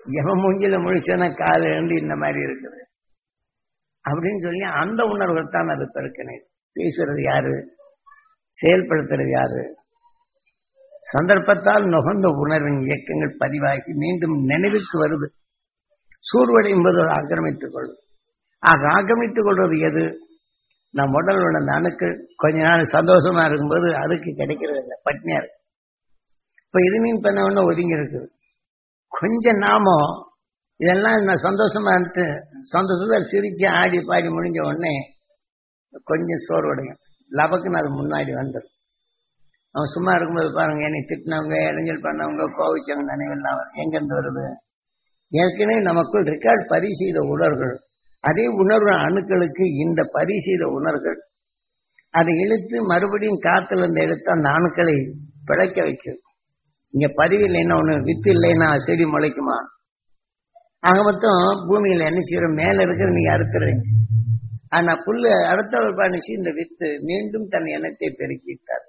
எவன் மூஞ்சில முழிச்சனா கால் எழுந்து இந்த மாதிரி இருக்குது அப்படின்னு சொல்லி அந்த உணர்வுகள் தான் அது பெருக்கணை பேசுறது யாரு செயல்படுத்துறது யாரு சந்தர்ப்பத்தால் நுகர்ந்த உணர்வின் இயக்கங்கள் பதிவாகி மீண்டும் நினைவுக்கு வருது சூர்வடையும் போது அதை ஆக்கிரமித்துக் கொள்ளும் ஆக ஆக்கிரமித்துக் கொள்வது எது நம் உடல் உள்ள அந்த அணுக்கள் கொஞ்ச நாள் சந்தோஷமா இருக்கும்போது அதுக்கு கிடைக்கிறது இல்லை பட்னியா இருக்கு இப்ப இது மீன் பண்ண ஒண்ணு ஒதுங்கி இருக்குது கொஞ்சம் நாமோ இதெல்லாம் நான் சந்தோஷமா இருந்துட்டு சந்தோஷமா சிரிச்சு ஆடி பாடி முடிஞ்ச உடனே கொஞ்சம் சோர்வடையும் லபக்குன்னு அது முன்னாடி வந்துடும் அவன் சும்மா இருக்கும்போது பாருங்க என்னை திட்டினவங்க இளைஞர் பண்ணவங்க கோவிச்சவங்க நினைவெல்லாம் வரும். எங்கிருந்து வருது ஏற்கனவே நமக்குள் ரெக்கார்ட் பதிவு செய்த உணர்வுகள் அதே உணர்வு அணுக்களுக்கு இந்த பதிவு செய்த உணர்வுகள் அதை இழுத்து மறுபடியும் காத்துல இருந்து எடுத்து அந்த அணுக்களை பிழைக்க வைக்கும் இங்க பதிவு இல்லைன்னா ஒண்ணு வித்து இல்லைன்னா செடி முளைக்குமா ஆக மொத்தம் பூமியில என்ன செய்யறோம் மேல இருக்கிற நீங்க அறுத்துறீங்க ஆனா புல்லு அடுத்தவர் பண்ணிச்சு இந்த வித்து மீண்டும் தன் எண்ணத்தை பெருக்கிட்டார்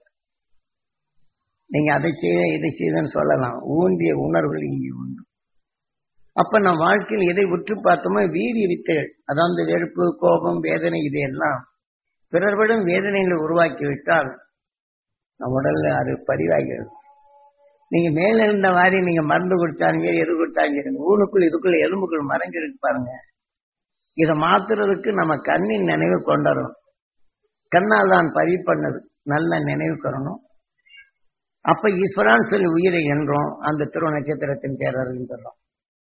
நீங்க அதை செய்ய இதை செய்தன்னு சொல்லலாம் ஊந்திய உணர்வுகள் இங்கே உண்டு அப்ப நம் வாழ்க்கையில் எதை உற்று பார்த்தோமோ வீரிய வித்தைகள் அதாவது வெறுப்பு கோபம் வேதனை இதையெல்லாம் பிறர்விடம் வேதனைகளை உருவாக்கி விட்டால் நம் உடல்ல அது பதிவாகிறது நீங்க மேல இருந்த மாதிரி நீங்க மருந்து கொடுத்தாங்க எது கொடுத்தாங்க ஊனுக்குள் இதுக்குள்ள எலும்புக்குள் மறைஞ்சிருக்கு பாருங்க இதை மாத்துறதுக்கு நம்ம கண்ணின் நினைவு கொண்டாடணும் கண்ணால் தான் பதிவு பண்ணது நல்ல நினைவு வரணும் அப்ப ஈஸ்வரான்னு சொல்லி உயிரை என்றோம் அந்த திரு நட்சத்திரத்தின் பேரறிஞர் சொல்றோம்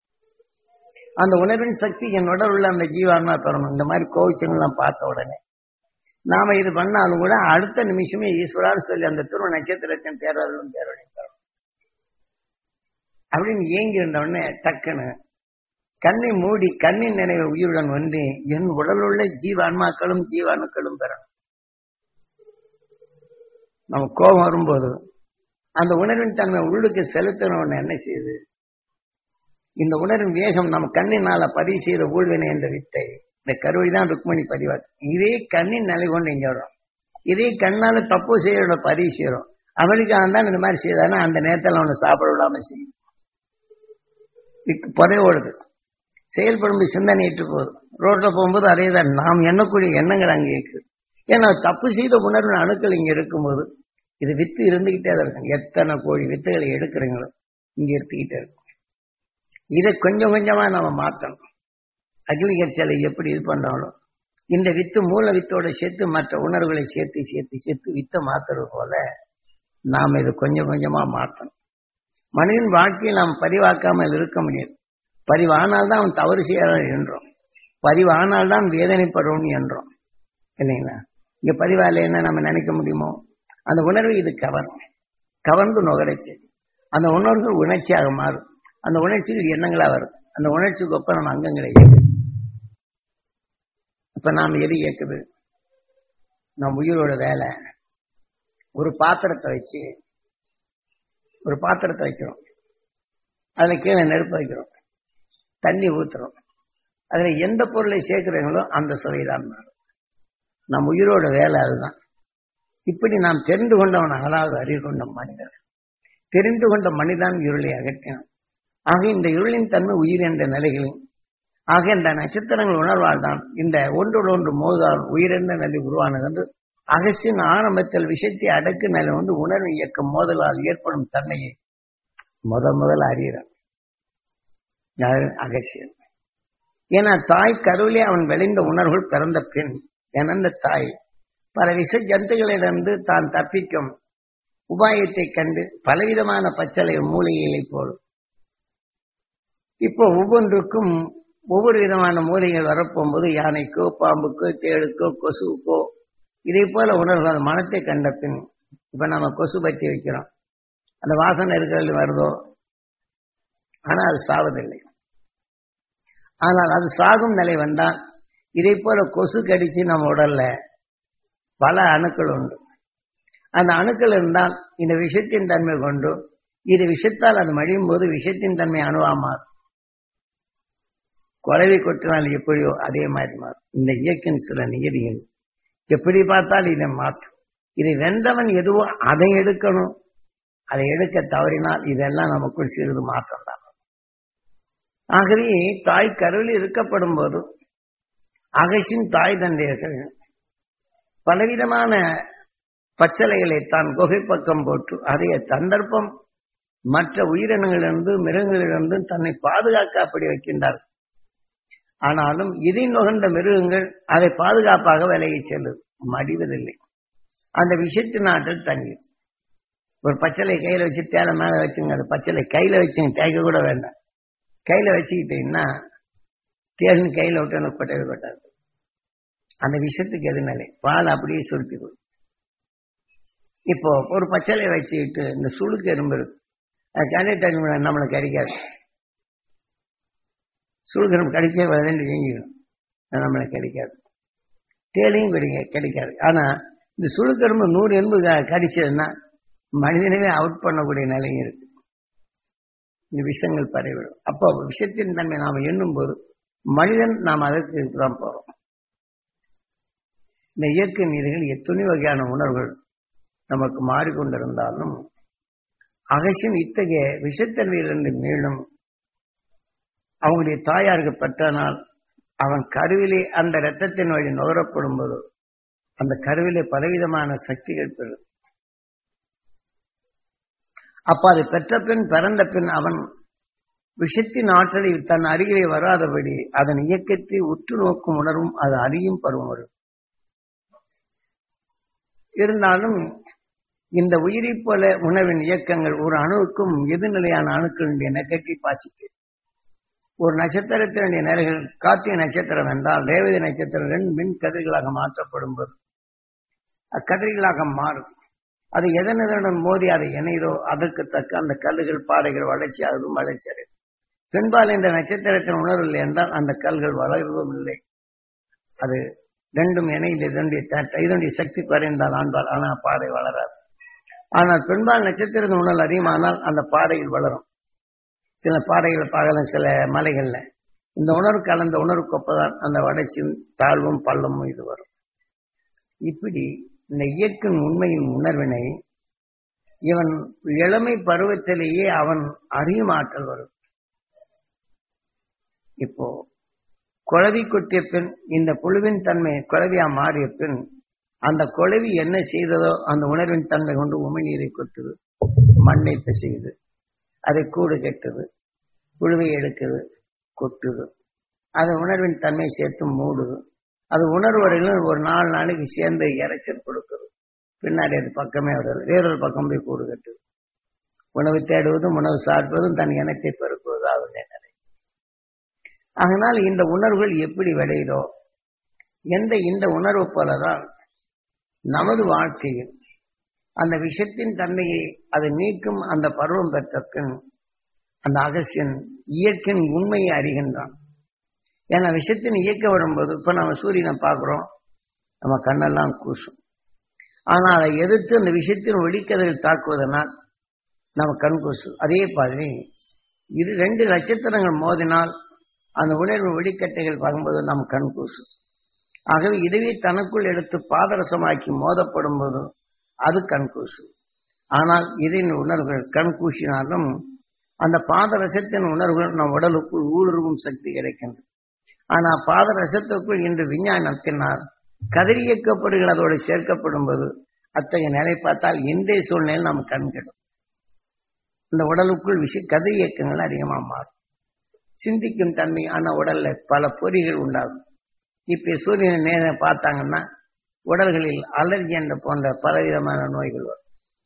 அந்த உணர்வின் சக்தி என்னோட உள்ள அந்த ஜீவான்மா பெறணும் இந்த மாதிரி கோவிச்சங்கள்லாம் பார்த்த உடனே நாம இது பண்ணாலும் கூட அடுத்த நிமிஷமே ஈஸ்வரான்னு சொல்லி அந்த திரு நட்சத்திரத்தின் பேரருளும் பேரொழியும் பெறணும் அப்படின்னு ஏங்கி இருந்த உடனே டக்குன்னு கண்ணை மூடி கண்ணின் நினைவு உயிருடன் வந்து என் உடலுள்ள ஜீவான்மாக்களும் ஜீவாணுக்களும் பெறணும் நம்ம கோபம் வரும்போது அந்த உணர்வின் தன்மை உள்ளுக்கு செலுத்தணும்னு என்ன செய்யுது இந்த உணர்வின் வேகம் நம்ம கண்ணினால பதிவு செய்த ஊழ்வினை என்ற வித்தை இந்த கருவை தான் ருக்மணி பதிவாது இதே கண்ணின் நிலை கொண்டு இங்க வரும் இதே கண்ணால தப்பு செய்யறோட பதிவு செய்யறோம் அவளுக்காக தான் இந்த மாதிரி செய்தானா அந்த நேரத்தில் அவனை சாப்பிட விடாம செய்யும் புதை ஓடுது செயல்படும் சிந்தனை ஏற்று போகுது ரோட்ல போகும்போது அதே தான் நாம் எண்ணக்கூடிய எண்ணங்கள் அங்கே இருக்குது ஏன்னா தப்பு செய்த உணர்வு அணுக்கள் இங்க இருக்கும்போது இது வித்து இருந்துகிட்டே தான் இருக்கும் எத்தனை கோடி வித்துகளை எடுக்கிறீங்களோ இங்க எடுத்துக்கிட்டே இருக்கும் இதை கொஞ்சம் கொஞ்சமா நம்ம மாற்றணும் அக்ரிகல்ச்சரை எப்படி இது பண்றாங்களோ இந்த வித்து மூல வித்தோட சேர்த்து மற்ற உணர்வுகளை சேர்த்து சேர்த்து சேர்த்து வித்தை மாத்துறது போல நாம் இதை கொஞ்சம் கொஞ்சமா மாற்றணும் மனிதன் வாழ்க்கையில் நாம் பதிவாக்காமல் இருக்க முடியாது பதிவானால் தான் அவன் தவறு செய்யறான் என்றோம் பதிவானால் தான் வேதனைப்படுறோம் என்றோம் இல்லைங்களா இங்க பதிவால என்ன நம்ம நினைக்க முடியுமோ அந்த உணர்வு இது கவரும் கவர்ந்து நுகரச்சு அந்த உணர்வுகள் உணர்ச்சியாக மாறும் அந்த உணர்ச்சிகள் எண்ணங்களா வரும் அந்த உணர்ச்சிக்கு ஒப்ப நம்ம அங்கங்களை இயக்குது இப்ப நாம் எது இயக்குது நம் உயிரோட வேலை ஒரு பாத்திரத்தை வச்சு ஒரு பாத்திரத்தை வைக்கிறோம் அதுல கீழே நெருப்பு வைக்கிறோம் தண்ணி ஊத்துறோம் அதுல எந்த பொருளை சேர்க்கிறீங்களோ அந்த சுவைதான் மாறும் நம் உயிரோட வேலை அதுதான் இப்படி நாம் தெரிந்து கொண்டவன் அதாவது அறிவு கொண்ட மனிதர் தெரிந்து கொண்ட மனிதான் இருளை அகற்றினான் ஆக இந்த இருளின் தன்மை உயிர் என்ற நிலைகளில் ஆக இந்த நட்சத்திரங்கள் உணர்வால் தான் இந்த ஒன்றோடு ஒன்று மோதால் உயிரென்ற நிலை உருவானது என்று அகசின் ஆரம்பத்தில் விஷயத்தை அடக்கு நிலை வந்து உணர்வு இயக்கம் மோதலால் ஏற்படும் தன்மையை முத முதல் அறிகிறான் யாரு அகசியன் ஏன்னா தாய் கருவிலே அவன் விளைந்த உணர்வுகள் பிறந்த பெண் எனந்த தாய் பல விஷ ஜந்துகளிடந்து தான் தப்பிக்கும் உபாயத்தை கண்டு பலவிதமான பச்சளை மூலிகைகளை போலும் இப்போ ஒவ்வொன்றுக்கும் ஒவ்வொரு விதமான மூலிகைகள் வரப்போகும்போது யானைக்கோ பாம்புக்கோ தேடுக்கோ கொசுவுக்கோ இதே போல உணர்வு மனத்தை கண்ட பின் இப்ப நம்ம கொசு பத்தி வைக்கிறோம் அந்த வாசனை இருக்கிறது வருதோ ஆனா அது சாவதில்லை ஆனால் அது சாகும் நிலை வந்தால் இதே போல கொசு கடிச்சு நம்ம உடல்ல பல அணுக்கள் உண்டு அந்த அணுக்கள் இருந்தால் இந்த விஷத்தின் தன்மை கொண்டு இது விஷத்தால் அது மழியும் போது விஷத்தின் தன்மை அணுவாமாறு குறைவை கொட்டினால் எப்படியோ அதே மாதிரி மாறும் இந்த இயக்கின் சில நியதிகள் எப்படி பார்த்தால் இதை மாற்றும் இதை வென்றவன் எதுவோ அதை எடுக்கணும் அதை எடுக்க தவறினால் இதெல்லாம் நமக்குள் சிறிது மாற்றம் தான் ஆகவே தாய் கருவில் இருக்கப்படும் போது அகசின் தாய் தந்தையர்கள் பலவிதமான பச்சளைகளை தான் குகை பக்கம் போட்டு அதைய சந்தர்ப்பம் மற்ற உயிரினங்களிலிருந்து மிருகங்களிலிருந்து தன்னை பாதுகாக்க அப்படி வைக்கின்றார் ஆனாலும் இதை நுகர்ந்த மிருகங்கள் அதை பாதுகாப்பாக விலகி செல்லுது மடிவதில்லை அந்த விஷயத்தின் ஆற்றல் தங்கிடுச்சு ஒரு பச்சளை கையில வச்சு தேலை மேல வச்சுங்க அது பச்சளை கையில வச்சுங்க தேய்க்க கூட வேண்டாம் கையில வச்சுக்கிட்டீங்கன்னா தேர்னு கையில விட்டு எனக்கு கொட்டவே கொட்டாது அந்த விஷயத்துக்கு எது நிலை பால் அப்படியே சுருக்கிடும் இப்போ ஒரு பச்சளை வச்சுக்கிட்டு இந்த சுளுக்கு எறும்பு இருக்கு அது கேண்டிடேட் நம்மளுக்கு கிடைக்காது சுளுக்கு எறும்பு கிடைச்சே வருதுன்னு செஞ்சிடும் அது நம்மளுக்கு கிடைக்காது தேலையும் கிடைக்க கிடைக்காது ஆனா இந்த சுளுக்கெரும்பு நூறு எறும்பு கடிச்சதுன்னா மனிதனவே அவுட் பண்ணக்கூடிய நிலையும் இருக்கு இந்த விஷயங்கள் பரவிடும் அப்போ விஷயத்தின் தன்மை நாம் எண்ணும் போது மனிதன் நாம் அதற்கு தான் போறோம் இந்த இயற்கை நீர்கள் எத்தனை வகையான உணர்வுகள் நமக்கு மாறிக்கொண்டிருந்தாலும் அகசின் இத்தகைய விஷத்தன்மையிலிருந்து மீளும் அவங்களுடைய தாயாருக்கு பெற்றனால் அவன் கருவிலே அந்த இரத்தத்தின் வழி நுகரப்படும் போது அந்த கருவிலே பலவிதமான சக்திகள் பெறும் அப்ப அதை பெற்ற பின் பிறந்த பின் அவன் விஷத்தின் ஆற்றலை தன் அருகிலே வராதபடி அதன் இயக்கத்தை உற்று நோக்கும் உணர்வும் அது அறியும் பருவம் வரும் இருந்தாலும் இந்த உயிரை போல உணவின் இயக்கங்கள் ஒரு அணுவுக்கும் எதிர்நிலையான அணுக்களுடைய நெகட்டிவ் பாசிட்டிவ் ஒரு நட்சத்திரத்தினுடைய நிலைகள் கார்த்திகை நட்சத்திரம் என்றால் ரேவதி நட்சத்திரம் ரெண்டு மின் கதிர்களாக மாற்றப்படும் போது அக்கதிர்களாக மாறும் அது எதனுடன் மோதி அதை இணைதோ அதற்கு தக்க அந்த கல்லுகள் பாறைகள் வளர்ச்சி அதுவும் வளர்ச்சி அடையும் பெண்பால் என்ற நட்சத்திரத்தின் உணர்வு இல்லை என்றால் அந்த கல்கள் வளர்வதும் இல்லை அது ரெண்டும் இணையில் இதனுடைய இதனுடைய சக்தி குறைந்தால் ஆண்பால் ஆனால் பாறை வளராது ஆனால் பெண்பால் நட்சத்திரத்தின் உணர்வு அதிகமானால் அந்த பாறைகள் வளரும் சில பாறைகள் பார்க்கலாம் சில மலைகள்ல இந்த உணர்வு கலந்த உணர்வுக்கு ஒப்பதான் அந்த வளர்ச்சியும் தாழ்வும் பள்ளமும் இது வரும் இப்படி இந்த இயற்கின் உண்மையின் உணர்வினை இவன் இளமை பருவத்திலேயே அவன் அறியும் ஆற்றல் வரும் இப்போ குழவி கொட்டிய பின் இந்த புழுவின் தன்மை குழவியா மாறிய பின் அந்த குழவி என்ன செய்ததோ அந்த உணர்வின் தன்மை கொண்டு உமிழ்நீரை கொட்டுது மண்ணை பிசையுது அதை கூடு கெட்டுது புழுவை எடுக்குது கொட்டுது அது உணர்வின் தன்மை சேர்த்து மூடுது அது உணர்வரையிலும் ஒரு நாலு நாளைக்கு சேர்ந்து இறைச்சல் கொடுக்குது பின்னாடி அது பக்கமே வருது வேறொரு பக்கம் போய் கூடு கட்டுது உணவு தேடுவதும் உணவு சாப்பிடுவதும் தன் இனத்தை பெருக்குவது அவருடைய நிலை அதனால் இந்த உணர்வுகள் எப்படி விளையுதோ எந்த இந்த உணர்வு போலதான் நமது வாழ்க்கையில் அந்த விஷத்தின் தன்மையை அது நீக்கும் அந்த பருவம் பெற்ற பின் அந்த அகசியன் இயற்கையின் உண்மையை அறிகின்றான் ஏன்னா விஷத்தின் இயக்க வரும்போது இப்ப நம்ம சூரியனை பார்க்கிறோம் நம்ம கண்ணெல்லாம் கூசும் ஆனா அதை எதிர்த்து அந்த விஷயத்தின் ஒளிக்கதிர்கள் தாக்குவதனால் நம்ம கண் கூசு அதே மாதிரி இரு ரெண்டு நட்சத்திரங்கள் மோதினால் அந்த உணர்வு ஒளிக்கட்டைகள் பார்க்கும்போது நம்ம கண் கூசு ஆகவே இதுவே தனக்குள் எடுத்து பாதரசமாக்கி மோதப்படும் போது அது கண் கூசு ஆனால் இதன் உணர்வுகள் கண் கூசினாலும் அந்த பாதரசத்தின் உணர்வுகள் நம் உடலுக்குள் ஊடுருவும் சக்தி கிடைக்கின்றது ஆனா பாதரசத்துக்குள் இன்று விஞ்ஞானத்தினால் கதிரியக்கப்பொருள்கள் அதோடு சேர்க்கப்படும் போது அத்தகைய நிலை பார்த்தால் இன்றைய சூழ்நிலையில் நம்ம கண் கெடும் இந்த உடலுக்குள் விஷய கதிர் இயக்கங்கள் அதிகமாக மாறும் சிந்திக்கும் தன்மையான உடல்ல பல பொறிகள் உண்டாகும் இப்ப சூரியனை நேர பார்த்தாங்கன்னா உடல்களில் அலர்ஜி என்ற போன்ற பலவிதமான நோய்கள் வரும்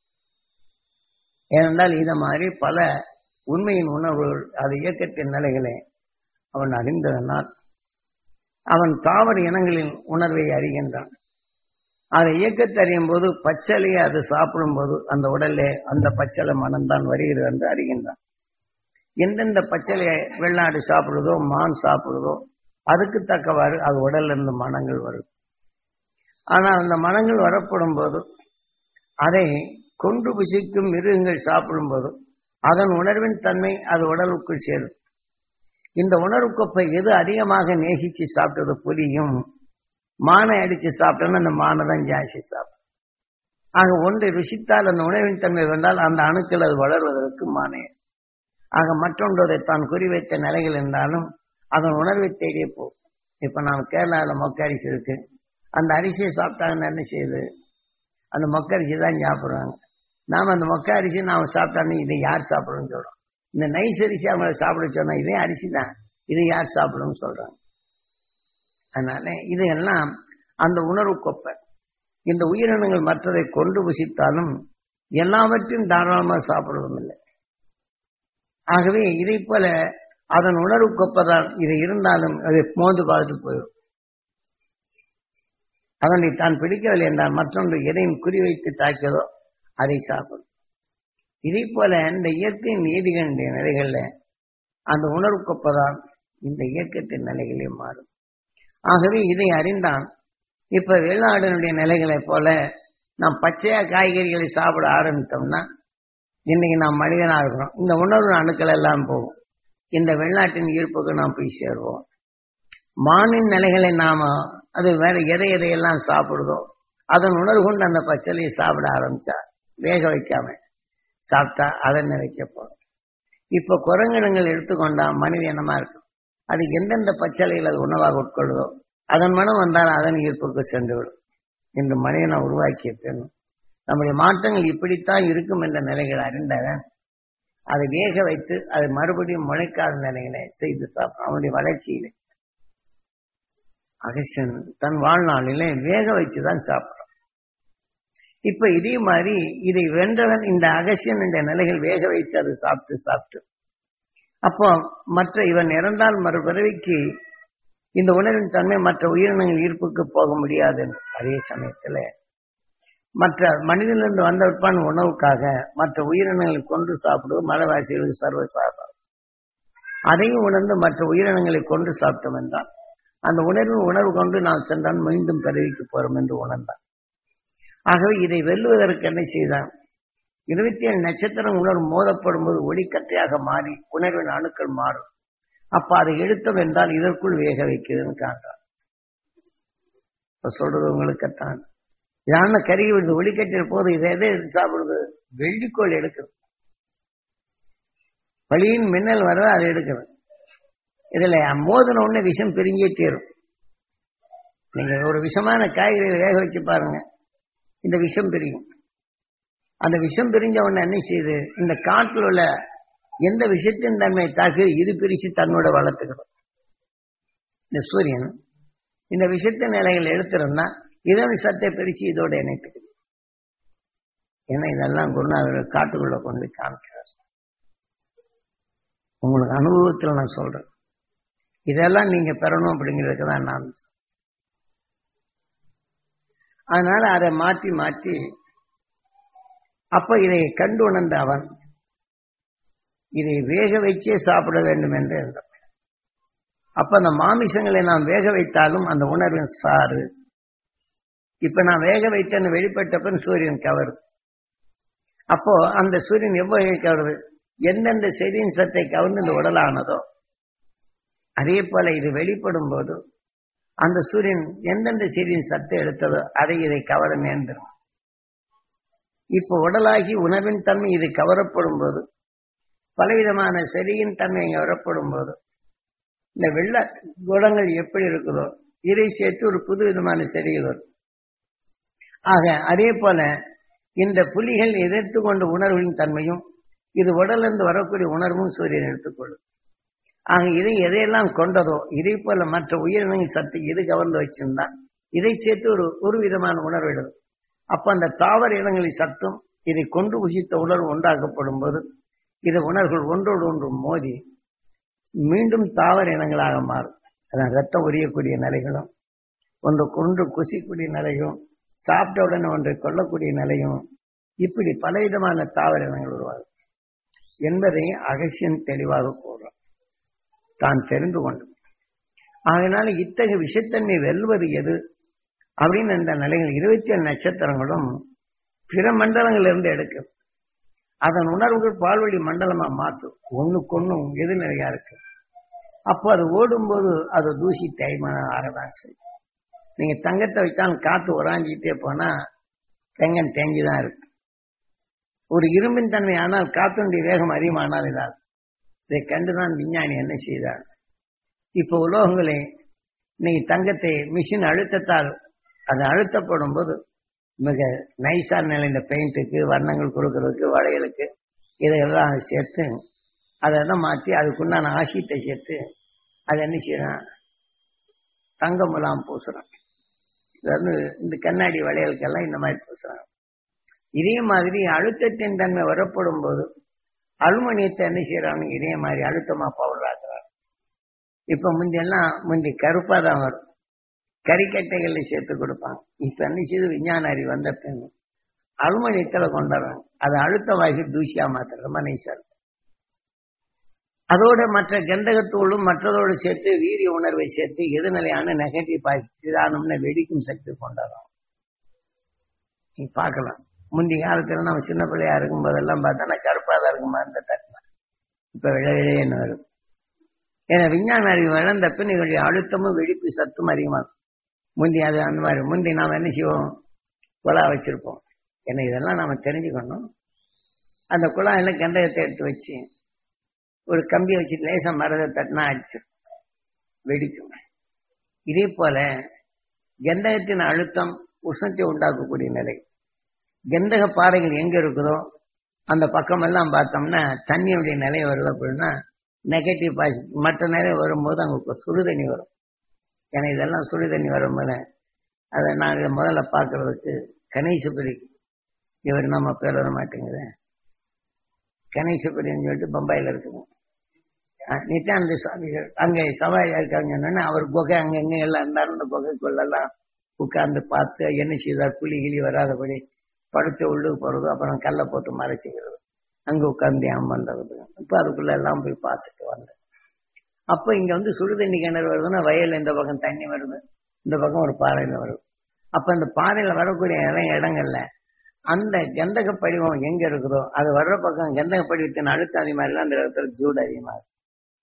ஏனென்றால் இத மாதிரி பல உண்மையின் உணர்வுகள் அது இயக்கத்தின் நிலைகளை அவன் அறிந்ததனால் அவன் தாவர இனங்களின் உணர்வை அறிகின்றான் அதை இயக்கத்தை அறியும் போது பச்சளையை அது சாப்பிடும் போது அந்த உடல்ல அந்த பச்சளை மனம்தான் வருகிறது என்று அறிகின்றான் எந்தெந்த பச்சளையை வெள்ளாடு சாப்பிடுதோ மான் சாப்பிடுதோ அதுக்கு தக்கவாறு அது உடல்ல இருந்து மனங்கள் வரும் ஆனால் அந்த மனங்கள் வரப்படும் போது அதை கொண்டு புசிக்கும் மிருகங்கள் சாப்பிடும் போது அதன் உணர்வின் தன்மை அது உடலுக்குள் சேரும் இந்த உணர்வுக்கொப்பை எது அதிகமாக நேசிச்சு சாப்பிட்டது புரியும் மானை அடிச்சு சாப்பிட்டோம்னா அந்த மானை தான் ஜாஸ்தி சாப்பிடும் ஆக ஒன்றை ருசித்தால் அந்த உணவின் தன்மை வந்தால் அந்த அணுக்கள் அது வளர்வதற்கு மானை ஆக மற்றொன்றதை தான் குறிவைத்த நிலைகள் இருந்தாலும் அதன் உணர்வை தேடியே போகும் இப்ப நாம் கேரளாவில் மொக்க அரிசி இருக்கு அந்த அரிசியை சாப்பிட்டாங்கன்னா என்ன செய்யுது அந்த மொக்க அரிசி தான் சாப்பிடுவாங்க நாம அந்த மொக்க அரிசி நாம சாப்பிட்டாலும் இதை யார் சாப்பிடணும்னு சொல்றோம் இந்த நைஸ் அரிசி அவங்களை சாப்பிட சொன்னா இதே அரிசி தான் இதை யார் சாப்பிடணும்னு சொல்றாங்க அதனால இதையெல்லாம் அந்த உணர்வு கொப்ப இந்த உயிரினங்கள் மற்றதை கொண்டு புசித்தாலும் எல்லாவற்றையும் தாராளமாக சாப்பிடுவதும் இல்லை ஆகவே இதை போல அதன் உணர்வு கொப்பதால் இது இருந்தாலும் அதை மோந்து பார்த்துட்டு போயிடும் அதனை தான் பிடிக்கவில்லை என்றால் மற்றொன்று எதையும் குறிவைத்து தாக்கியதோ அதை சாப்பிடும் இதே போல இந்த இயற்கையின் நீதிகளுடைய நிலைகள்ல அந்த உணர்வு கொப்பதால் இந்த இயக்கத்தின் நிலைகளே மாறும் ஆகவே இதை அறிந்தான் இப்ப வெளிநாடுனுடைய நிலைகளைப் போல நாம் பச்சையா காய்கறிகளை சாப்பிட ஆரம்பித்தோம்னா இன்னைக்கு நாம் மனிதனா இருக்கிறோம் இந்த உணர்வு அணுக்கள் எல்லாம் போகும் இந்த வெளிநாட்டின் ஈர்ப்புக்கு நாம் போய் சேருவோம் மானின் நிலைகளை நாம அது வேற எதை எதையெல்லாம் சாப்பிடுதோ அதன் உணர்வு கொண்டு அந்த பச்சளையை சாப்பிட ஆரம்பிச்சா வேக வைக்காம சாப்பிட்டா அதை நினைக்க போறோம் இப்ப குரங்கினங்கள் எடுத்துக்கொண்டா மனித இனமா இருக்கும் அது எந்தெந்த பச்சளைகள் அது உணவாக உட்கொள்ளுதோ அதன் மனம் வந்தால் அதன் ஈர்ப்புக்கு சென்றுவிடும் என்று மனிதனை உருவாக்கிய பெண் நம்முடைய மாற்றங்கள் இப்படித்தான் இருக்கும் என்ற நிலைகளை அறிந்தவன் அதை வேக வைத்து அதை மறுபடியும் முளைக்காத நிலைகளை செய்து சாப்பிடும் அவனுடைய வளர்ச்சியிலே அகசன் தன் வாழ்நாளிலே வேக வச்சுதான் சாப்பிடும் இப்ப இதே மாதிரி இதை வென்றவன் இந்த அகசியன் என்ற நிலைகள் வேக வைத்து அதை சாப்பிட்டு சாப்பிட்டு அப்போ மற்ற இவன் இறந்தால் மறுபிறவிக்கு இந்த உணர்வின் தன்மை மற்ற உயிரினங்கள் ஈர்ப்புக்கு போக முடியாது அதே சமயத்துல மற்ற மனிதனிலிருந்து வந்த விற்பான் உணவுக்காக மற்ற உயிரினங்களை கொண்டு சாப்பிடுவது மலைவாசிகளுக்கு சர்வசாதாரணம் அதையும் உணர்ந்து மற்ற உயிரினங்களை கொண்டு சாப்பிட்டோம் என்றால் அந்த உணர்வின் உணர்வு கொண்டு நாம் சென்றால் மீண்டும் பிறவிக்கு போறோம் என்று உணர்ந்தான் ஆகவே இதை வெல்லுவதற்கு என்ன செய்தான் இருபத்தி ஏழு நட்சத்திரம் உணர்வு மோதப்படும் போது ஒளிக்கட்டையாக மாறி உணர்வின் அணுக்கள் மாறும் அப்ப அதை எடுத்தோம் என்றால் இதற்குள் வேக வைக்கிறதுன்னு காண்றான் இப்ப சொல்றது உங்களுக்குத்தான் இதான கருகி விடுது ஒளிக்கட்டிற போது இதை எதை எடுத்து சாப்பிடுது வெள்ளிக்கோள் எடுக்குது வழியின் மின்னல் வர அதை எடுக்குது இதுல மோதின உடனே விஷம் பிரிஞ்சே தீரும் நீங்க ஒரு விஷமான காய்கறியை வேக வச்சு பாருங்க இந்த விஷம் பிரியும் அந்த விஷம் பிரிஞ்ச உடனே என்ன செய்யுது இந்த காட்டில் உள்ள எந்த விஷத்தின் தன்மை தாக்கி இது பிரிச்சு தன்னோட வளர்த்துக்கணும் இந்த சூரியன் இந்த விஷத்தின் நிலைகள் எடுத்திருந்தா இதன் சத்தை பிரிச்சு இதோட இணைத்துக்குது ஏன்னா இதெல்லாம் குருநாதர் காட்டுக்குள்ள கொண்டு காமிக்கிறார் உங்களுக்கு அனுபவத்தில் நான் சொல்றேன் இதெல்லாம் நீங்க பெறணும் அப்படிங்கிறதுக்கு தான் நான் அதனால அதை மாற்றி மாற்றி அப்ப இதை கண்டு உணர்ந்த அவன் இதை வேக வைச்சே சாப்பிட வேண்டும் என்று இருந்தான் அப்ப அந்த மாமிசங்களை நாம் வேக வைத்தாலும் அந்த உணர்வின் சாறு இப்ப நான் வேக வைத்தேன்னு வெளிப்பட்டப்பன் சூரியன் கவருது அப்போ அந்த சூரியன் எவ்வகை கவருது எந்தெந்த செடியின் சத்தை கவர்ந்து இந்த உடலானதோ அதே போல இது வெளிப்படும் போது அந்த சூரியன் எந்தெந்த செடியின் சத்தை எடுத்ததோ அதை இதை கவர நேர்ந்துடும் இப்போ உடலாகி உணவின் தன்மை இது கவரப்படும் போது பலவிதமான செடியின் தன்மை இங்க வரப்படும் போது இந்த வெள்ள குடங்கள் எப்படி இருக்குதோ இதை சேர்த்து ஒரு புது விதமான செடிகள் வரும் ஆக அதே போல இந்த புலிகள் எதிர்த்து கொண்ட உணர்வின் தன்மையும் இது உடலிருந்து வரக்கூடிய உணர்வும் சூரியன் எடுத்துக்கொள்ளும் ஆக இதை எதையெல்லாம் கொண்டதோ இதே போல மற்ற உயிரினங்கள் சத்து எது கவர்ந்து வச்சிருந்தா இதை சேர்த்து ஒரு ஒரு விதமான உணர்வு எடுக்கும் அப்ப அந்த தாவர இனங்களின் சத்தும் இதை கொண்டு புசித்த உணர்வு உண்டாக்கப்படும் போது இது உணர்வுகள் ஒன்றோடு ஒன்று மோதி மீண்டும் தாவர இனங்களாக மாறும் அதான் ரத்தம் உரியக்கூடிய நிலைகளும் ஒன்று கொண்டு குசிக்கூடிய நிலையும் சாப்பிட்ட உடனே ஒன்றை கொல்லக்கூடிய நிலையும் இப்படி பலவிதமான தாவர இனங்கள் உருவாகும் என்பதை அகசியன் தெளிவாக கூறும் தான் தெரிந்து கொண்டு அதனால இத்தகைய விஷத்தன்மை வெல்வது எது அப்படின்னு இந்த நிலைகள் இருபத்தி ஏழு நட்சத்திரங்களும் பிற மண்டலங்களிலிருந்து எடுக்கும் அதன் உணர்வுகள் பால்வழி மண்டலமா மாற்றும் ஒண்ணுக்கு ஒண்ணும் எதிர்நிலையா இருக்கு அப்போ அது ஓடும்போது அது தூசி தேய்மான ஆறதான் சரி நீங்க தங்கத்தை வைத்தாலும் காத்து உறாஞ்சிட்டே போனா தங்கம் தேங்கிதான் இருக்கு ஒரு இரும்பின் தன்மை ஆனால் காத்தினுடைய வேகம் அதிகமானால் இதாகும் இதை கண்டுதான் விஞ்ஞானி என்ன செய்தார் இப்ப உலோகங்களே இன்னைக்கு தங்கத்தை மிஷின் அழுத்தத்தால் அது அழுத்தப்படும் போது மிக நைஸான நிலை இந்த பெயிண்ட்டுக்கு வர்ணங்கள் கொடுக்கறதுக்கு வளையலுக்கு இதையெல்லாம் சேர்த்து அதெல்லாம் மாற்றி அதுக்குண்டான ஆசியத்தை சேர்த்து அதை என்ன செய்யறான் தங்க முலாம் பூசுறான் இது வந்து இந்த கண்ணாடி வளையலுக்கெல்லாம் இந்த மாதிரி பூசுறாங்க இதே மாதிரி அழுத்தத்தின் தன்மை வரப்படும் போது அலுமினியத்தை என்ன செய்யறாங்க இதே மாதிரி அழுத்தமா பவுடர் ஆக்குறாங்க இப்ப முந்தியெல்லாம் முந்தி கருப்பா தான் வரும் கறிக்கட்டைகள்ல சேர்த்து கொடுப்பாங்க இப்ப என்ன செய்து விஞ்ஞான அறிவு வந்த பின் அலுமினியத்துல கொண்டாடுறாங்க அது அழுத்தமாகி தூசியா மாத்துறது ரொம்ப நைஸா இருக்கும் அதோட மற்ற கந்தகத்தூளும் மற்றதோடு சேர்த்து வீரிய உணர்வை சேர்த்து எதிர்நிலையான நெகட்டிவ் பாசிதானம்னு வெடிக்கும் சக்தி கொண்டாடுறோம் நீ பார்க்கலாம் முந்தைய காலத்துல நம்ம சின்ன பிள்ளையா இருக்கும் போதெல்லாம் பார்த்தா கருப்பா தான் இருக்குமா இந்த தட்டினா இப்ப விளைவிழையன்னு வரும் ஏன்னா விஞ்ஞான அறிவு வளர்ந்த பின் இதனுடைய அழுத்தமும் வெடிப்பு சத்தும் அதிகமாகும் முந்தி அது அந்த மாதிரி முந்தி நாம் என்ன செய்வோம் குழா வச்சிருப்போம் ஏன்னா இதெல்லாம் நாம தெரிஞ்சுக்கணும் அந்த குழாயில கந்தகத்தை எடுத்து வச்சு ஒரு கம்பியை வச்சு லேசா மரத்தை தட்டினா அடிச்சு வெடிக்கும் இதே போல கந்தகத்தின் அழுத்தம் உஷ்ணத்தை உண்டாக்கக்கூடிய நிலை கந்தக பாறைகள் எங்க இருக்குதோ அந்த பக்கம் எல்லாம் பார்த்தோம்னா தண்ணியுடைய நிலை வருது அப்படின்னா நெகட்டிவ் பாசிட்டிவ் மற்ற நிலை வரும்போது அங்கே சுடுதண்ணி வரும் ஏன்னா இதெல்லாம் சுடுதண்ணி வரும்போது அதை நான் இதை முதல்ல பார்க்கறதுக்கு கணேசபுரி இவர் நம்ம பேர் வர மாட்டேங்குது கணேசபுரின்னு சொல்லிட்டு பம்பாயில் இருக்குங்க நித்யானந்த சுவாமிகள் அங்கே சவாரியா இருக்காங்கன்னு அவர் குகை அங்க எங்க எல்லாம் இருந்தாலும் அந்த குகைக்குள்ளெல்லாம் உட்கார்ந்து பார்த்து என்ன செய்தார் புலி கிளி வராதபடி படுத்து உள்ளுக்கு போறது அப்புறம் கல்லை போட்டு மறைச்சிக்கிறது அங்க உட்கார்ந்து ஏன் பண்றது இப்ப அதுக்குள்ள எல்லாம் போய் பார்த்துட்டு வந்தேன் அப்ப இங்க வந்து சுடுதண்ணி கிணறு வருதுன்னா வயல்ல இந்த பக்கம் தண்ணி வருது இந்த பக்கம் ஒரு பாறையில வருது அப்ப அந்த பாறையில வரக்கூடிய இடம் இடங்கள்ல அந்த கந்தக படிவம் எங்க இருக்குதோ அது வர்ற பக்கம் கந்தக படிவத்தின் அழுத்தம் அதிகமா இருக்கு அந்த இடத்துல ஜூடு அதிகமா இருக்கு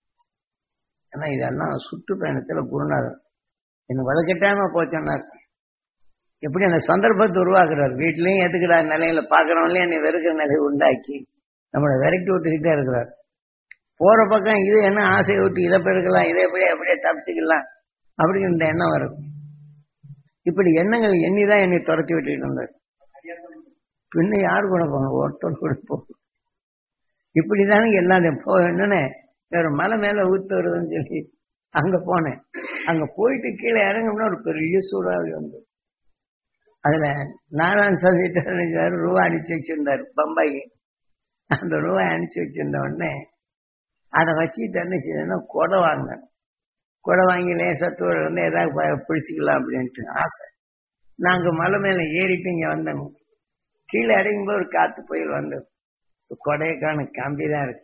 ஏன்னா இதெல்லாம் சுற்றுப்பயணத்துல குருநாதர் என்ன வலுக்கட்டாயமா போச்சோன்னார் எப்படி அந்த சந்தர்ப்பத்தை உருவாக்குறாரு வீட்லயும் ஏத்துக்கிற நிலையில பாக்குறவங்களே என்னை வெறுக்கிற நிலையை உண்டாக்கி நம்மளை விரட்டி விட்டுக்கிட்டே இருக்கிறார் போற பக்கம் இது என்ன ஆசையை விட்டு இதை பெருக்கலாம் இதை எப்படியே அப்படியே தப்பிச்சுக்கலாம் அப்படிங்கிற இந்த எண்ணம் வரும் இப்படி எண்ணங்கள் எண்ணிதான் என்னை துரத்தி விட்டுட்டு இருந்தார் பின்ன யார் கூட போகணும் ஒருத்தர் கூட போகணும் இப்படிதானே எல்லாம் போ என்னன்னு வேற மலை மேல ஊத்து வருதுன்னு சொல்லி அங்க போனேன் அங்க போயிட்டு கீழே இறங்கணும்னா ஒரு பெரிய சூறாவளி வந்து அதுல நாராயண சதிட்டார் ரூபா அனுப்பிச்சு வச்சிருந்தாரு பம்பாய்க்கு அந்த ரூபாய் அனுப்பிச்சு வச்சிருந்த உடனே அதை வச்சுட்டு என்ன செய்யணும்னா கொடை வாங்கினேன் கொடை வாங்கி லேசா தூர வந்து ஏதாவது பிடிச்சிக்கலாம் அப்படின்ட்டு ஆசை நாங்க மலை மேல ஏறிட்டு இங்க வந்தோம் கீழே இறங்கும் போது ஒரு காத்து புயல் வந்தது கொடைக்கான கம்பி தான் இருக்கு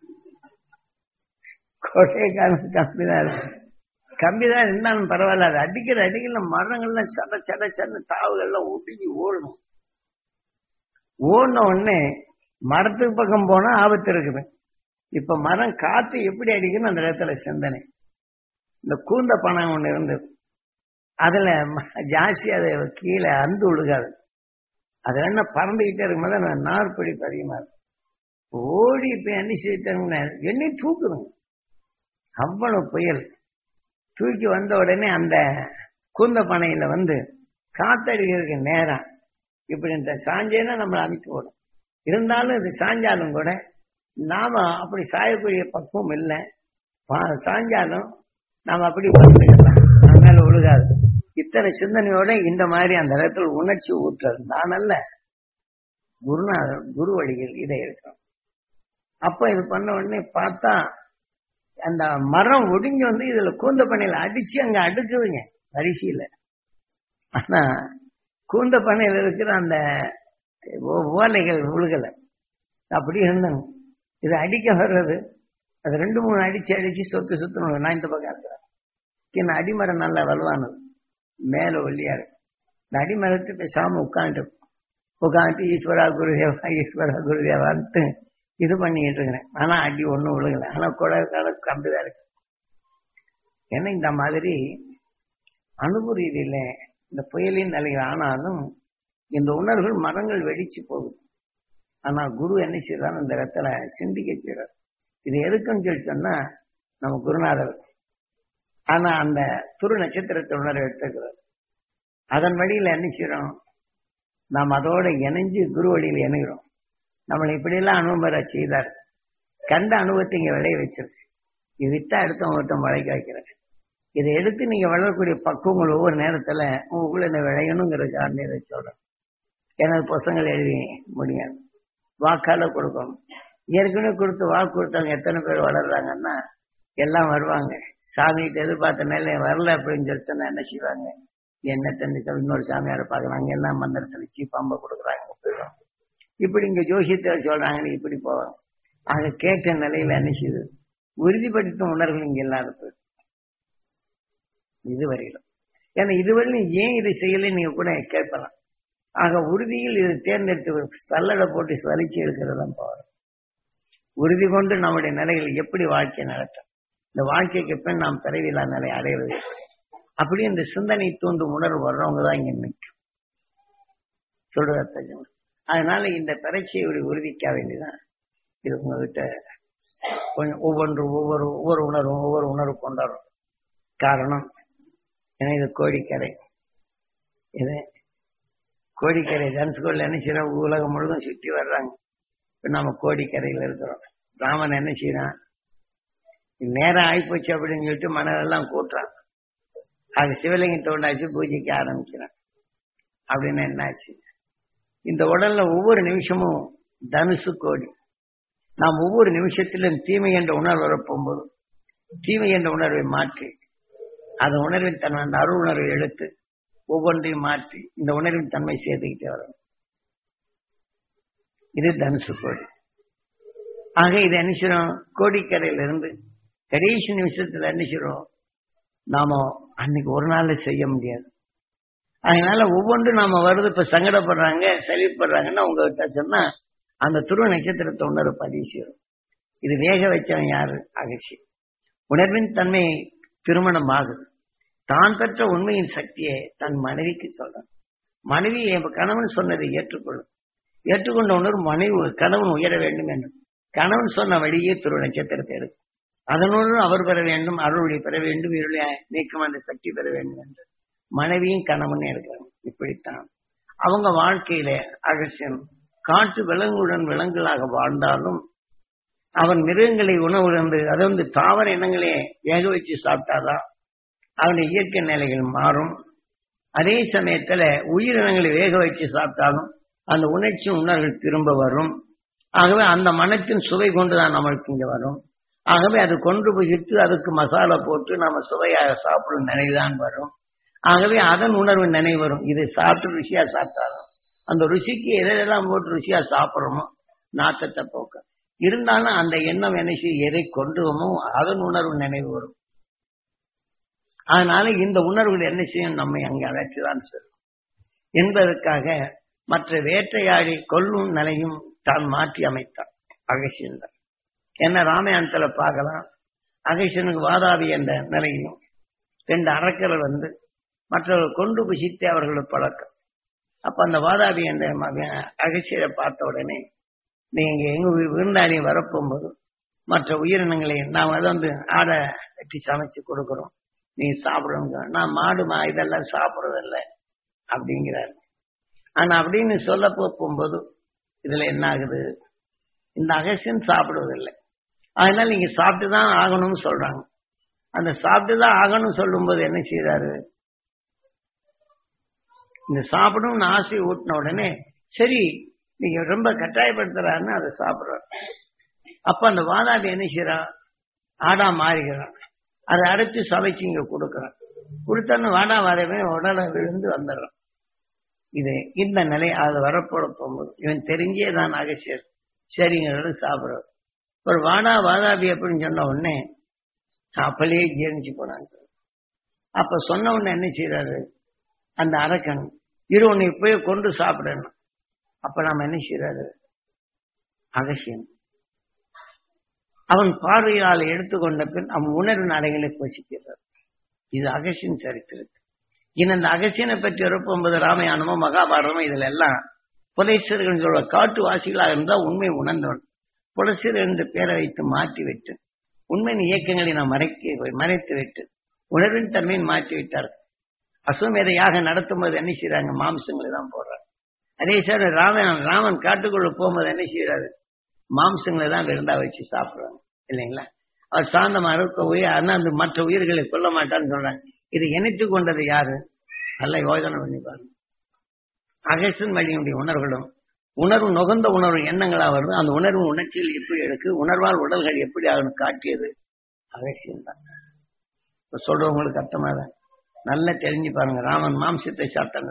கொடைக்கான கம்பி தான் இருக்கு கம்பி தான் இருந்தாலும் பரவாயில்ல அது அடிக்கிற அடிக்கல மரங்கள்லாம் சட சட சட தாவுகள்லாம் ஒடுங்கி ஓடணும் ஓடின உடனே மரத்துக்கு பக்கம் போனா ஆபத்து இருக்குது இப்ப மரம் காத்து எப்படி அடிக்கணும் அந்த இடத்துல சிந்தனை இந்த கூந்த பணம் ஒண்ணு இருந்தது அதுல ஜாஸ்தி அதை கீழே அந்து ஒழுகாது அது என்ன பறந்துகிட்டே இருக்கும்போது அந்த நார்பிடிப்பு அதிகமா இருக்கும் ஓடி இப்ப என்ன செய்யிட்டாங்கன்னா என்னை தூக்குதுங்க அவ்வளவு புயல் தூக்கி வந்த உடனே அந்த கூந்த பனையில வந்து காத்தடிக்கிறதுக்கு நேரம் இப்படி இந்த சாஞ்சேன்னா நம்மளை அமைச்சு போடும் இருந்தாலும் இது சாஞ்சாலும் கூட நாம அப்படி சாயக்கூடிய பக்குவம் இல்லை சாஞ்சாலும் நாம அப்படி பார்த்துக்கலாம் அதனால ஒழுகாது இத்தனை சிந்தனையோட இந்த மாதிரி அந்த இடத்துல உணர்ச்சி ஊற்றுறது நான் அல்ல குருநாதர் குரு வழிகள் இதை இருக்கும் அப்ப இது பண்ண உடனே பார்த்தா அந்த மரம் ஒடிஞ்சு வந்து இதுல கூந்த பண்ணையில அடிச்சு அங்க அடுக்குதுங்க வரிசையில ஆனா கூந்த பண்ணையில இருக்கிற அந்த ஓலைகள் உழுகல அப்படி இருந்தாங்க இது அடிக்க வர்றது அது ரெண்டு மூணு அடிச்சு அடிச்சு சொத்து சுத்தணும் நான் இந்த பக்கம் இருக்கிறேன் அடிமரம் நல்லா வலுவானது மேல ஒல்லியா இருக்கு இந்த அடிமரத்து பேசாம உட்காந்துட்டு உட்காந்துட்டு ஈஸ்வரா குருதேவா ஈஸ்வரா குருதேவான்ட்டு இது பண்ணிட்டு இருக்கிறேன் ஆனா அடி ஒண்ணும் விழுகல ஆனா கூட கம்பிதான் இருக்கு ஏன்னா இந்த மாதிரி அனுபவ ரீதியில இந்த புயலின் நிலைகள் ஆனாலும் இந்த உணர்வுகள் மரங்கள் வெடிச்சு போகுது ஆனா குரு என்ன செய்யறாரு இந்த இடத்துல சிந்திக்க செய்யறார் இது எதுக்குன்னு சொல்லி சொன்னா நம்ம குருநாதர் ஆனா அந்த துரு நட்சத்திரத்தை உணர எடுத்துக்கிறார் அதன் வழியில என்ன செய்யறோம் நாம் அதோட இணைஞ்சு குரு வழியில் இணைகிறோம் நம்மளை இப்படியெல்லாம் அனுபவம் பெற செய்தார் கண்ட அனுபவத்தை இங்க விளைய வச்சிருக்கு இது விட்டா அடுத்தவங்ககிட்ட மழைக்க வைக்கிறேன் இதை எடுத்து நீங்க வளரக்கூடிய பக்குவங்கள் ஒவ்வொரு நேரத்துல உங்களுக்குள்ள இந்த விளையணுங்கிறதுக்காக இதை சொல்றேன் எனது பசங்கள் எழுதி முடியாது வாக்கால கொடுக்கணும் ஏற்கனவே கொடுத்து வாக்கு கொடுத்தவங்க எத்தனை பேர் வளர்றாங்கன்னா எல்லாம் வருவாங்க சாமிகிட்ட எதிர்பார்த்த நிலை வரல அப்படின்னு சொல்லி சொன்னா என்ன செய்வாங்க என்ன தண்ணி இன்னொரு சாமியாரை பார்க்குறாங்க எல்லாம் மந்திரத்தில் வச்சு பம்பை கொடுக்குறாங்க போயிடும் இப்படி இங்க ஜோசியத்தை சொல்றாங்க இப்படி போவாங்க ஆக கேட்ட நிலையில என்ன செய்யுது உறுதிப்படுத்தும் உணர்வுகள் இங்க இல்லாத போயிடும் இதுவரையிலும் ஏன்னா இதுவரையிலும் ஏன் இது செய்யலை நீங்க கூட கேட்கலாம் ஆக உறுதியில் இது தேர்ந்தெடுத்து சல்லடை போட்டு சலிச்சு எடுக்கிறது தான் போகிறோம் உறுதி கொண்டு நம்முடைய நிலைகள் எப்படி வாழ்க்கை நடத்தும் இந்த வாழ்க்கைக்கு பின் நாம் பிறவில்லா நிலை அடைவது அப்படி இந்த சிந்தனை தூண்டும் உணர்வு வர்றவங்க தான் இங்க நிற்கும் சொல்றத அதனால இந்த பிறச்சியை ஒரு உறுதிக்க வேண்டியதான் இது உங்ககிட்ட கொஞ்சம் ஒவ்வொன்று ஒவ்வொரு ஒவ்வொரு உணர்வும் ஒவ்வொரு உணர்வு கொண்டாடும் காரணம் ஏன்னா இது கோடிக்கரை இது கோடிக்கரை தனுசுகோள் என்ன செய்யறோம் உலகம் முழுதும் சுற்றி வர்றாங்க இப்ப நம்ம கோடிக்கரையில் இருக்கிறோம் ராமன் என்ன செய்யறான் நேரம் ஆயிப்போச்சு அப்படின்னு சொல்லிட்டு மனதெல்லாம் கூட்டுறான் அது சிவலிங்கம் தோண்டாச்சு பூஜைக்கு ஆரம்பிக்கிறான் அப்படின்னு என்னாச்சு இந்த உடல்ல ஒவ்வொரு நிமிஷமும் தனுசு கோடி நாம் ஒவ்வொரு நிமிஷத்திலும் தீமை என்ற உணர்வு வரப்போகும்போது தீமை என்ற உணர்வை மாற்றி அந்த உணர்வின் தன்மை அந்த அருள் உணர்வை எடுத்து ஒவ்வொன்றையும் மாற்றி இந்த உணர்வின் தன்மை சேர்த்துக்கிட்டே வரணும் இது தனுசு கோடி ஆக இது என்ன செய்யறோம் கோடிக்கரையில இருந்து கடைசி நிமிஷத்துல என்ன செய்யறோம் நாம அன்னைக்கு ஒரு நாள்ல செய்ய முடியாது அதனால ஒவ்வொன்றும் நாம வருது இப்ப சங்கடப்படுறாங்க செழிப்படுறாங்கன்னா உங்ககிட்ட சொன்னா அந்த துருவ நட்சத்திரத்தை உணர்வு பதிவு செய்யும் இது வேக வச்சவன் யாரு அகசி உணர்வின் தன்மை திருமணம் ஆகுது தான் பெற்ற உண்மையின் சக்தியை தன் மனைவிக்கு சொல்றான் மனைவி என் கணவன் சொன்னதை ஏற்றுக்கொள்ளும் ஏற்றுக்கொண்ட உணர்வு மனைவி கணவன் உயர வேண்டும் என்று கணவன் சொன்ன வழியே துருவ நட்சத்திரத்தை எடுக்கும் அதனோடு அவர் பெற வேண்டும் அருள்வழி பெற வேண்டும் இருளை நீக்கம் அந்த சக்தி பெற வேண்டும் என்று மனைவியும் கணவன் இருக்கிறாங்க இப்படித்தான் அவங்க வாழ்க்கையில அகசியம் காட்டு விலங்குடன் விலங்குகளாக வாழ்ந்தாலும் அவன் மிருகங்களை உணவுழந்து அதை வந்து தாவர இனங்களே வேக வச்சு சாப்பிட்டாதான் அவனுடைய இயற்கை நிலைகள் மாறும் அதே சமயத்துல உயிரினங்களை வேக வச்சு சாப்பிட்டாலும் அந்த உணர்ச்சி உணர்வுகள் திரும்ப வரும் ஆகவே அந்த மனத்தின் சுவை கொண்டுதான் நம்மளுக்கு இங்க வரும் ஆகவே அது கொண்டு போயிட்டு அதுக்கு மசாலா போட்டு நம்ம சுவையாக சாப்பிடும் நினைவுதான் வரும் ஆகவே அதன் உணர்வு நினைவு வரும் இதை சாப்பிட்டு ருசியா சாப்பிட்டாலும் அந்த ருசிக்கு எதெல்லாம் போட்டு ருசியா சாப்பிட்றோமோ நாட்டத்தை போக்க இருந்தாலும் அந்த எண்ணம் என்ன செய்யும் எதை கொண்டுவோமோ அதன் உணர்வு நினைவு வரும் அதனால இந்த உணர்வுகள் என்ன செய்யும் நம்மை அங்கே அழைத்துதான் செல்லும் என்பதற்காக மற்ற வேட்டையாடி கொல்லும் நிலையும் தான் மாற்றி அமைத்தான் அகசியன் என்ன ராமாயணத்துல பார்க்கலாம் அகசியனுக்கு வாதாபி என்ற நிலையும் ரெண்டு அரக்கர்கள் வந்து மற்றவர்கள் கொண்டு புசித்து அவர்களுக்கு பழக்கம் அப்ப அந்த வாதாபி என்ற அகசியரை பார்த்த உடனே நீங்க எங்க விருந்தாளி வரப்போகும்போது மற்ற உயிரினங்களை நாம் அதை வந்து ஆடை வெட்டி சமைச்சு கொடுக்குறோம் நீ சாப்பிடுங்க நான் மாடு மா இதெல்லாம் சாப்பிடுறதில்ல அப்படிங்கிறாரு ஆனா அப்படின்னு சொல்ல போகும்போது இதுல என்ன ஆகுது இந்த அகசியன் சாப்பிடுவதில்லை அதனால நீங்க சாப்பிட்டுதான் ஆகணும்னு சொல்றாங்க அந்த சாப்பிட்டுதான் ஆகணும்னு சொல்லும்போது என்ன செய்யறாரு இந்த சாப்பிடணும்னு ஆசை ஊட்டின உடனே சரி நீங்க ரொம்ப கட்டாயப்படுத்துறாருன்னு அதை சாப்பிடுறாரு அப்ப அந்த வாதாபி என்ன செய்யறான் ஆடா மாறுகிறான் அதை அடைச்சு சமைச்சு இங்க கொடுக்குறான் கொடுத்தோன்னு வாடா வாதமே உடலை விழுந்து வந்துடுறான் இது இந்த நிலை அது வரப்போட போகும்போது இவன் தெரிஞ்சே தான் அகசியர் சரிங்கிறது சாப்பிடுறாரு ஒரு வாடா வாதாபி அப்படின்னு சொன்ன உடனே அப்பலேயே ஜீரணிச்சு போனாங்க அப்ப சொன்ன உடனே என்ன செய்யறாரு அந்த அரக்கன் இரு உன்னை போய் கொண்டு சாப்பிடணும் அப்ப நாம என்ன செய்யறாரு அகசியம் அவன் பார்வையால் எடுத்துக்கொண்ட பின் அவன் உணர்வு நடைகளை போசிக்கிறார் இது அகசியன் சரித்திரத்து இன்னும் இந்த அகசியனை பற்றி இருப்பொன்பது ராமாயணமோ மகாபாரதமோ இதுல எல்லாம் புலேஸ்வர்கள் சொல்ற காட்டுவாசிகளாக இருந்தால் உண்மை உணர்ந்தவன் புலசிர் என்ற பெயரை வைத்து மாற்றிவிட்டு உண்மையின் இயக்கங்களை நாம் மறைக்க மறைத்து விட்டு உணர்வின் தன்மையை மாற்றி விட்டார்கள் அசுவமேதையாக நடத்தும் போது என்ன செய்யறாங்க மாம்சங்களை தான் போடுறாங்க அதே சார் ராமன் ராமன் காட்டுக்குள்ள போகும்போது என்ன செய்யறாரு மாம்சங்களை தான் விருந்தா வச்சு சாப்பிடுறாங்க இல்லைங்களா அவர் சாந்தமா இருக்க உயிர் ஆனா அந்த மற்ற உயிர்களை கொல்ல மாட்டான்னு சொல்றாங்க இது இணைத்து கொண்டது யாரு நல்ல யோசனை பண்ணி பாருங்க அகசன் வழியினுடைய உணர்வுகளும் உணர்வு நுகர்ந்த உணர்வு எண்ணங்களா வருது அந்த உணர்வு உணர்ச்சியில் எப்படி இருக்கு உணர்வால் உடல்கள் எப்படி ஆகணும் காட்டியது அகசியம் தான் இப்ப சொல்றவங்களுக்கு அர்த்தமா தான் நல்லா தெரிஞ்சு பாருங்க ராமன் மாம்சத்தை சாப்பிட்டாங்க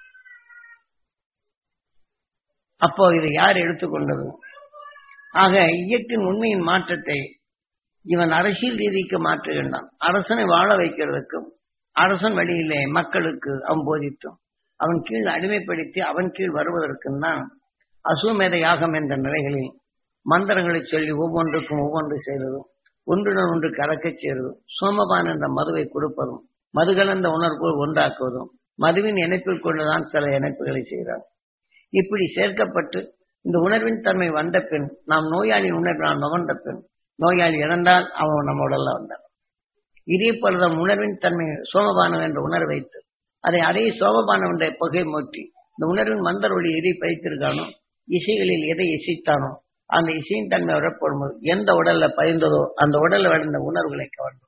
அப்போ இதை யார் எடுத்துக்கொண்டது ஆக இயற்கையின் உண்மையின் மாற்றத்தை இவன் அரசியல் ரீதிக்கு மாற்றுகின்றான் அரசனை வாழ வைக்கிறதுக்கும் அரசன் வழியிலே மக்களுக்கு அவன் போதித்தும் அவன் கீழ் அடிமைப்படுத்தி அவன் கீழ் வருவதற்கும் தான் அசுவமேத யாகம் என்ற நிலைகளில் மந்திரங்களை சொல்லி ஒவ்வொன்றுக்கும் ஒவ்வொன்று செய்ததும் ஒன்றுடன் ஒன்று கலக்கச் செய்வதும் சோமபான் என்ற மதுவை கொடுப்பதும் மது கலந்த உணர்வு ஒன்றாக்குவதும் மதுவின் இணைப்பில் கொண்டுதான் சில இணைப்புகளை செய்கிறார் இப்படி சேர்க்கப்பட்டு இந்த உணர்வின் தன்மை வந்த பின் நாம் நோயாளி உணர்வு நாம் நுகர்ந்த பின் நோயாளி இறந்தால் அவன் நம்ம உடல்ல வந்தான் இதே போலதான் உணர்வின் தன்மை சோமபானம் என்ற உணர்வு வைத்து அதை அதே சோமபானம் என்ற புகை மூட்டி இந்த உணர்வின் மந்தர் ஒளி எதை பதித்திருக்கானோ இசைகளில் எதை இசைத்தானோ அந்த இசையின் தன்மை வரப்படும்போது எந்த உடல்ல பதிந்ததோ அந்த உடல்ல விழுந்த உணர்வுகளை கவர்ந்து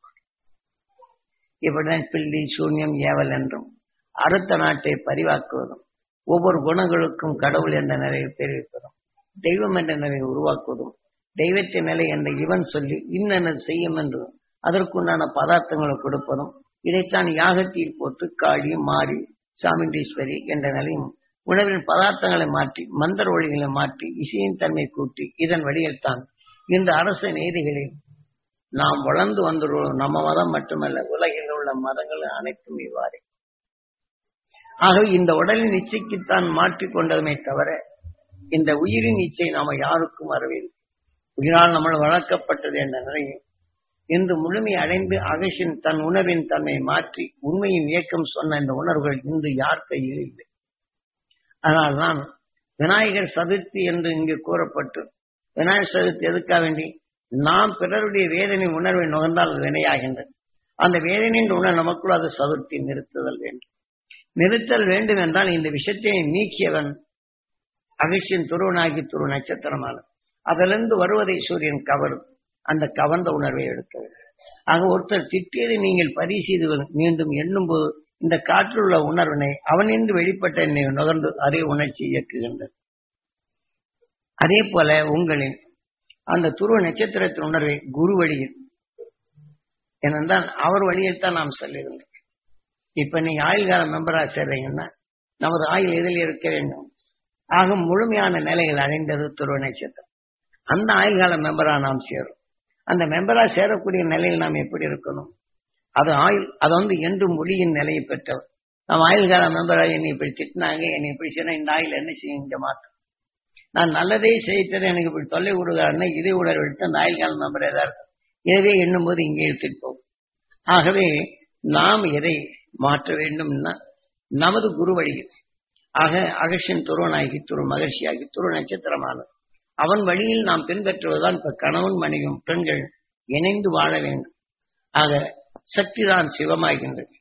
இப்படிதான் பில்லி சூன்யம் ஏவல் என்றும் அடுத்த நாட்டை பரிவாக்குவதும் ஒவ்வொரு குணங்களுக்கும் கடவுள் என்ற நிலையை தெரிவிப்பதும் தெய்வம் என்ற நிலையை உருவாக்குவதும் தெய்வத்தின் நிலை என்ற இவன் சொல்லி இன்னென்ன செய்யும் என்று அதற்குண்டான பதார்த்தங்களை கொடுப்பதும் இதைத்தான் யாகத்தில் போட்டு காளி மாறி சாமுண்டீஸ்வரி என்ற நிலையும் உணவின் பதார்த்தங்களை மாற்றி மந்திர ஒளிகளை மாற்றி இசையின் தன்மை கூட்டி இதன் வழியில் தான் இந்த அரச நீதிகளில் நாம் வளர்ந்து வந்துள்ளோம் நம்ம மதம் மட்டுமல்ல உலகில் உள்ள மதங்கள் அனைத்தும் இவ்வாறு ஆகவே இந்த உடலின் இச்சைக்குத்தான் மாற்றிக் கொண்டதுமே தவிர இந்த உயிரின் இச்சை நாம யாருக்கும் வரவில்லை உயிரால் நம்ம வளர்க்கப்பட்டது என்ற நிலையில் இன்று முழுமை அடைந்து அகசின் தன் உணர்வின் தன்மை மாற்றி உண்மையின் இயக்கம் சொன்ன இந்த உணர்வுகள் இன்று யார் கையில் இல்லை அதனால்தான் விநாயகர் சதுர்த்தி என்று இங்கு கூறப்பட்டு விநாயகர் சதுர்த்தி எதுக்காக வேண்டி நாம் பிறருடைய வேதனை உணர்வை நுகர்ந்தால் அது வினையாகின்றது அந்த வேதனையின் உணர் நமக்குள் அது சதுர்த்தி நிறுத்துதல் வேண்டும் நிறுத்தல் வேண்டும் என்றால் இந்த விஷயத்தை நீக்கியவன் அகசியன் துருவனாகி துரு நட்சத்திரமான அதிலிருந்து வருவதை சூரியன் கவரும் அந்த கவர்ந்த உணர்வை எடுக்க வேண்டும் ஆக ஒருத்தர் திட்டியதை நீங்கள் பரிசீது மீண்டும் எண்ணும்போது இந்த காற்றில் உள்ள உணர்வினை அவனின்று வெளிப்பட்ட என்னை நுகர்ந்து அதே உணர்ச்சி இயக்குகின்றது அதே போல உங்களின் அந்த துருவ நட்சத்திரத்தின் உணர்வை குரு வழியில் ஏனென்றால் அவர் வழியில் தான் நாம் சொல்லுகின்றோம் இப்ப நீங்க ஆயுள் கால மெம்பரா சேர்றீங்கன்னா நமது ஆயுள் எதில் இருக்க வேண்டும் ஆக முழுமையான நிலைகள் அடைந்தது துருவ நட்சத்திரம் அந்த ஆயுள் கால மெம்பரா நாம் சேரும் அந்த மெம்பரா சேரக்கூடிய நிலையில் நாம் எப்படி இருக்கணும் அது ஆயுள் அது வந்து என்று மொழியின் நிலையை பெற்றவர் நாம் ஆயுள் கால மெம்பரா என்னை இப்படி திட்டினாங்க என்னை இப்படி சொன்னா இந்த ஆயுள் என்ன செய்யும் இங்க மாற்றம் நான் நல்லதே செய்தது எனக்கு இப்படி தொல்லை விடுகிறாருன்னா இதை உணர்வு எடுத்து அந்த ஆயுள் கால மெம்பர் ஏதா இருக்கும் இதுவே எண்ணும் போது இங்கே எடுத்துட்டு போகும் ஆகவே நாம் எதை மாற்ற வேண்டும்னா நமது குரு வழியில் ஆக அகஷன் துருவனாகி துரு மகிழ்ச்சியாகி துரு நட்சத்திரமானது அவன் வழியில் நாம் பின்பற்றுவதுதான் இப்ப கணவன் மனைவியும் பெண்கள் இணைந்து வாழ வேண்டும் ஆக சக்திதான் சிவமாகின்றது